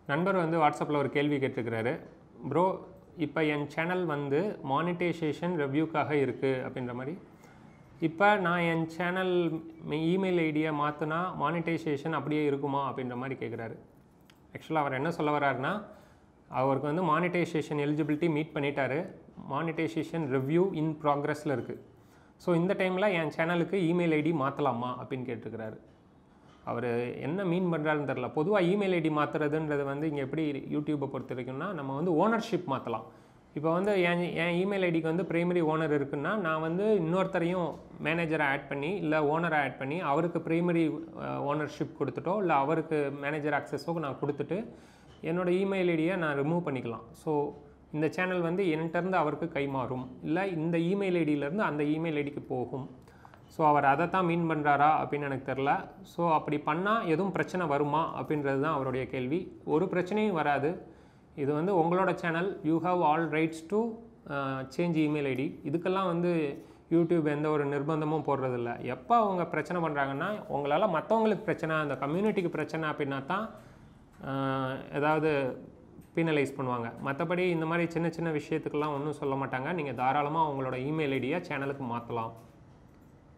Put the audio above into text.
நண்பர் வந்து வாட்ஸ்அப்பில் ஒரு கேள்வி கேட்டிருக்கிறாரு ப்ரோ இப்போ என் சேனல் வந்து மானிட்டைசேஷன் ரெவ்யூக்காக இருக்குது அப்படின்ற மாதிரி இப்போ நான் என் சேனல் இமெயில் ஐடியை மாற்றினா மானிட்டைசேஷன் அப்படியே இருக்குமா அப்படின்ற மாதிரி கேட்குறாரு ஆக்சுவலாக அவர் என்ன சொல்ல வர்றாருன்னா அவருக்கு வந்து மானிட்டைசேஷன் எலிஜிபிலிட்டி மீட் பண்ணிட்டாரு மானிட்டைசேஷன் ரிவ்யூ இன் ப்ராக்ரஸில் இருக்குது ஸோ இந்த டைமில் என் சேனலுக்கு இமெயில் ஐடி மாற்றலாமா அப்படின்னு கேட்டிருக்கிறாரு அவர் என்ன மீன் பண்ணுறாருன்னு தெரில பொதுவாக இமெயில் ஐடி மாற்றுறதுன்றது வந்து இங்கே எப்படி யூடியூப்பை பொறுத்த வரைக்கும்னா நம்ம வந்து ஓனர்ஷிப் மாற்றலாம் இப்போ வந்து என் என் இமெயில் ஐடிக்கு வந்து பிரைமரி ஓனர் இருக்குன்னா நான் வந்து இன்னொருத்தரையும் மேனேஜரை ஆட் பண்ணி இல்லை ஓனரை ஆட் பண்ணி அவருக்கு பிரைமரி ஓனர்ஷிப் கொடுத்துட்டோ இல்லை அவருக்கு மேனேஜர் ஆக்சஸோ நான் கொடுத்துட்டு என்னோடய இமெயில் ஐடியை நான் ரிமூவ் பண்ணிக்கலாம் ஸோ இந்த சேனல் வந்து என்கிட்டருந்து அவருக்கு கைமாறும் இல்லை இந்த இமெயில் ஐடியிலேருந்து அந்த இமெயில் ஐடிக்கு போகும் ஸோ அவர் அதை தான் மீன் பண்ணுறாரா அப்படின்னு எனக்கு தெரில ஸோ அப்படி பண்ணால் எதுவும் பிரச்சனை வருமா அப்படின்றது தான் அவருடைய கேள்வி ஒரு பிரச்சனையும் வராது இது வந்து உங்களோட channel you have all rights to change email ID இதுக்கெல்லாம் வந்து யூடியூப் எந்த ஒரு நிர்பந்தமும் போடுறதில்ல எப்போ அவங்க பிரச்சனை பண்ணுறாங்கன்னா உங்களால் மற்றவங்களுக்கு பிரச்சனை அந்த கம்யூனிட்டிக்கு பிரச்சனை அப்படின்னா தான் ஆஹ், ஏதாவது பீனலைஸ் பண்ணுவாங்க மற்றபடி இந்த மாதிரி சின்ன சின்ன விஷயத்துக்கெல்லாம் ஒன்றும் சொல்ல மாட்டாங்க நீங்கள் தாராளமாக உங்களோட இமெயில் ஐடியை சேனலுக்கு மாற்றலாம்